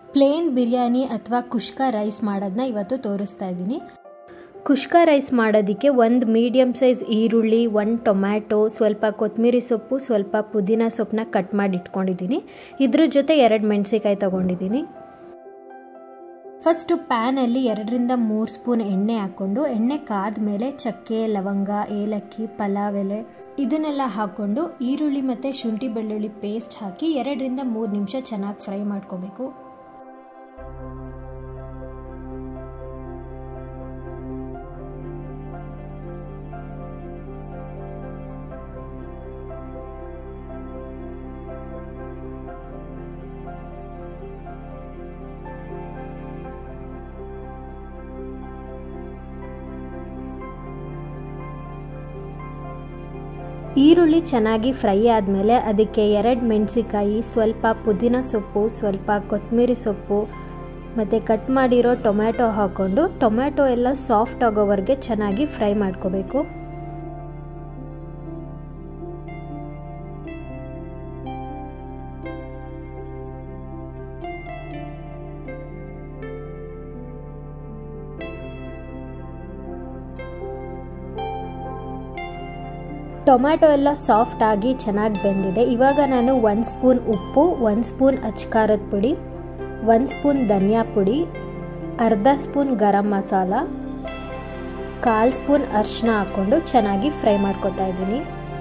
plane biryani ಅಥವಾ ಕುಷ್ಕ rice ಮಾಡೋದನ್ನ ಇವತ್ತು ತೋರಿಸ್ತಾ ಇದ್ದೀನಿ ಕುಷ್ಕ ರೈಸ್ ಮಾಡೋದಕ್ಕೆ ಒಂದು ಮೀಡಿಯಮ್ ಸೈಜ್ ಈರುಳ್ಳಿ ಒಂದು ಟೊಮ್ಯಾಟೊ ಸ್ವಲ್ಪ ಕೊತ್ತಂಬರಿ ಸೊಪ್ಪು ಸ್ವಲ್ಪ ಪುದೀನ ಸೊಪ್ಪನ್ನ ಕಟ್ ಮಾಡಿ ಇಟ್ಕೊಂಡಿದ್ದೀನಿ ಇದ್ರ ಜೊತೆ ಎರಡು ಮೆಣಸಿಕಾಯಿ ತೊಗೊಂಡಿದ್ದೀನಿ ಫಸ್ಟು ಪ್ಯಾನಲ್ಲಿ ಎರಡರಿಂದ ಮೂರು ಸ್ಪೂನ್ ಎಣ್ಣೆ ಹಾಕ್ಕೊಂಡು ಎಣ್ಣೆ ಕಾದ ಮೇಲೆ ಚಕ್ಕೆ ಲವಂಗ ಏಲಕ್ಕಿ ಪಲಾವ್ ಎಲೆ ಇದನ್ನೆಲ್ಲ ಹಾಕ್ಕೊಂಡು ಈರುಳ್ಳಿ ಮತ್ತು ಶುಂಠಿ ಬೆಳ್ಳುಳ್ಳಿ ಪೇಸ್ಟ್ ಹಾಕಿ ಎರಡರಿಂದ ಮೂರು ನಿಮಿಷ ಚೆನ್ನಾಗಿ ಫ್ರೈ ಮಾಡ್ಕೋಬೇಕು ಈರುಳ್ಳಿ ಚೆನ್ನಾಗಿ ಫ್ರೈ ಆದಮೇಲೆ ಅದಕ್ಕೆ ಎರಡು ಮೆಣಸಿಕಾಯಿ ಸ್ವಲ್ಪ ಪುದೀನ ಸೊಪ್ಪು ಸ್ವಲ್ಪ ಕೊತ್ತಂಬರಿ ಸೊಪ್ಪು ಮತ್ತು ಕಟ್ ಮಾಡಿರೋ ಟೊಮ್ಯಾಟೊ ಹಾಕ್ಕೊಂಡು ಟೊಮ್ಯಾಟೊ ಎಲ್ಲ ಸಾಫ್ಟ್ ಆಗೋವರೆಗೆ ಚೆನ್ನಾಗಿ ಫ್ರೈ ಮಾಡ್ಕೋಬೇಕು ಟೊಮ್ಯಾಟೊ ಎಲ್ಲ ಸಾಫ್ಟ್ ಆಗಿ ಚೆನ್ನಾಗಿ ಬೆಂದಿದೆ ಇವಾಗ ನಾನು ಒಂದು ಸ್ಪೂನ್ ಉಪ್ಪು ಒಂದು ಸ್ಪೂನ್ ಅಚ್ಕಾರದ ಪುಡಿ ಒಂದು ಸ್ಪೂನ್ ಧನಿಯಾ ಪುಡಿ ಅರ್ಧ ಸ್ಪೂನ್ ಗರಂ ಮಸಾಲ ಕಾಲು ಸ್ಪೂನ್ ಅರಿಶಿನ ಹಾಕ್ಕೊಂಡು ಚೆನ್ನಾಗಿ ಫ್ರೈ ಮಾಡ್ಕೊತಾ ಇದ್ದೀನಿ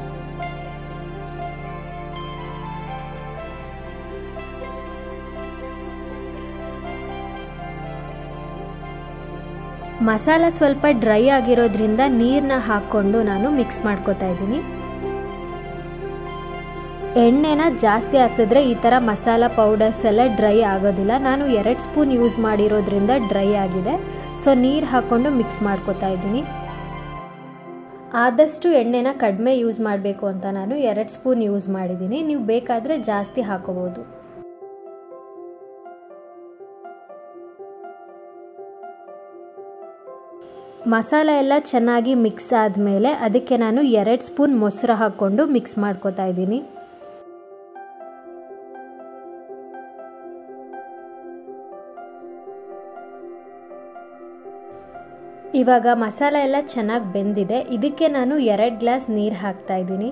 ಮಸಾಲ ಸ್ವಲ್ಪ ಡ್ರೈ ಆಗಿರೋದ್ರಿಂದ ನೀರನ್ನ ಹಾಕ್ಕೊಂಡು ನಾನು ಮಿಕ್ಸ್ ಮಾಡ್ಕೋತಾ ಇದ್ದೀನಿ ಎಣ್ಣೆನ ಜಾಸ್ತಿ ಹಾಕಿದ್ರೆ ಈ ಥರ ಮಸಾಲ ಪೌಡರ್ಸ್ ಎಲ್ಲ ಡ್ರೈ ಆಗೋದಿಲ್ಲ ನಾನು ಎರಡು ಸ್ಪೂನ್ ಯೂಸ್ ಮಾಡಿರೋದ್ರಿಂದ ಡ್ರೈ ಆಗಿದೆ ಸೊ ನೀರು ಹಾಕ್ಕೊಂಡು ಮಿಕ್ಸ್ ಮಾಡ್ಕೋತಾ ಇದ್ದೀನಿ ಆದಷ್ಟು ಎಣ್ಣೆನ ಕಡಿಮೆ ಯೂಸ್ ಮಾಡಬೇಕು ಅಂತ ನಾನು ಎರಡು ಸ್ಪೂನ್ ಯೂಸ್ ಮಾಡಿದ್ದೀನಿ ನೀವು ಬೇಕಾದರೆ ಜಾಸ್ತಿ ಹಾಕೋಬೋದು ಮಸಾಲ ಎಲ್ಲ ಚೆನ್ನಾಗಿ ಮಿಕ್ಸ್ ಆದಮೇಲೆ ಅದಕ್ಕೆ ನಾನು ಎರಡು ಸ್ಪೂನ್ ಮೊಸರು ಹಾಕ್ಕೊಂಡು ಮಿಕ್ಸ್ ಮಾಡ್ಕೋತಾ ಇದ್ದೀನಿ ಇವಾಗ ಮಸಾಲ ಎಲ್ಲ ಚೆನ್ನಾಗಿ ಬೆಂದಿದೆ ಇದಕ್ಕೆ ನಾನು ಎರಡು ಗ್ಲಾಸ್ ನೀರು ಹಾಕ್ತಾ ಇದ್ದೀನಿ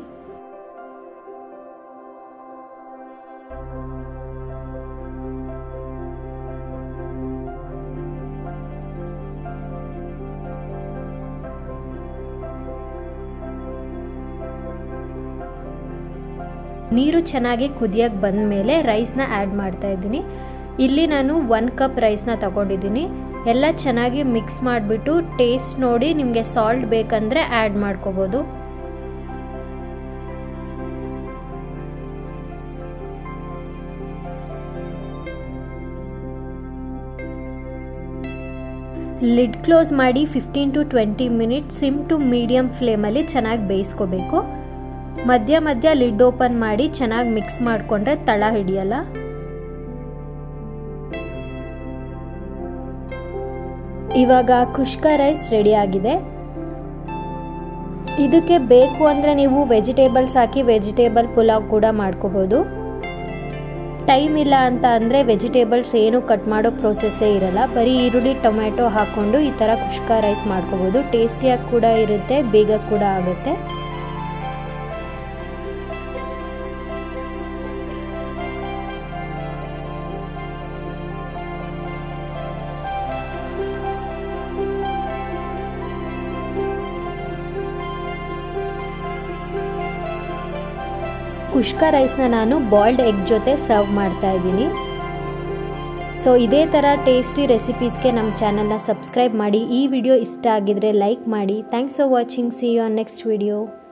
ನೀರು ಚೆನ್ನಾಗಿ ಕುದಿಯಕ್ಕೆ ಬಂದ ಮೇಲೆ ರೈಸ್ನ ಆ್ಯಡ್ ಮಾಡ್ತಾ ಇದ್ದೀನಿ ಇಲ್ಲಿ ನಾನು ಒನ್ ಕಪ್ ರೈಸ್ನ ತಗೊಂಡಿದ್ದೀನಿ ಎಲ್ಲ ಚೆನ್ನಾಗಿ ಮಿಕ್ಸ್ ಮಾಡಿಬಿಟ್ಟು ಟೇಸ್ಟ್ ನೋಡಿ ನಿಮಗೆ ಸಾಲ್ಟ್ ಬೇಕಂದರೆ ಆ್ಯಡ್ ಮಾಡ್ಕೋಬೋದು ಲಿಡ್ ಕ್ಲೋಸ್ ಮಾಡಿ fifteen to twenty minute sim to medium ಫ್ಲೇಮಲ್ಲಿ ಚೆನ್ನಾಗಿ ಬೇಯಿಸ್ಕೋಬೇಕು ಮಧ್ಯ ಮಧ್ಯ ಲಿಡ್ ಓಪನ್ ಮಾಡಿ ಚೆನ್ನಾಗಿ ಮಿಕ್ಸ್ ಮಾಡಿಕೊಂಡ್ರೆ ತಳ ಹಿಡಿಯಲ್ಲ ಇವಾಗ ಕುಷ್ಕ ರೈಸ್ ರೆಡಿ ಆಗಿದೆ ಇದಕ್ಕೆ ಬೇಕು ಅಂದರೆ ನೀವು ವೆಜಿಟೇಬಲ್ಸ್ ಹಾಕಿ ವೆಜಿಟೇಬಲ್ ಪುಲಾವ್ ಕೂಡ ಮಾಡ್ಕೋಬೋದು ಟೈಮ್ ಇಲ್ಲ ಅಂತ ಅಂದರೆ ವೆಜಿಟೇಬಲ್ಸ್ ಏನು ಕಟ್ ಮಾಡೋ ಪ್ರೋಸೆಸ್ಸೇ ಇರಲ್ಲ ಬರೀ ಈರುಳ್ಳಿ ಟೊಮ್ಯಾಟೊ ಹಾಕ್ಕೊಂಡು ಈ ಥರ ಕುಷ್ಕ ರೈಸ್ ಮಾಡ್ಕೋಬೋದು ಟೇಸ್ಟಿಯಾಗಿ ಕೂಡ ಇರುತ್ತೆ ಬೇಗ ಕೂಡ ಆಗುತ್ತೆ ಕುಷ್ಕ ರೈಸ್ನ ನಾನು ಬಾಯ್ಲ್ಡ್ ಎಗ್ ಜೊತೆ ಸರ್ವ್ ಮಾಡ್ತಾ ಇದ್ದೀನಿ ಸೊ ಇದೇ ಥರ ಟೇಸ್ಟಿ ರೆಸಿಪೀಸ್ಗೆ ನಮ್ಮ ಚಾನಲ್ನ ಸಬ್ಸ್ಕ್ರೈಬ್ ಮಾಡಿ ಈ ವಿಡಿಯೋ ಇಷ್ಟ ಆಗಿದ್ರೆ ಲೈಕ್ ಮಾಡಿ thanks for watching see you on next video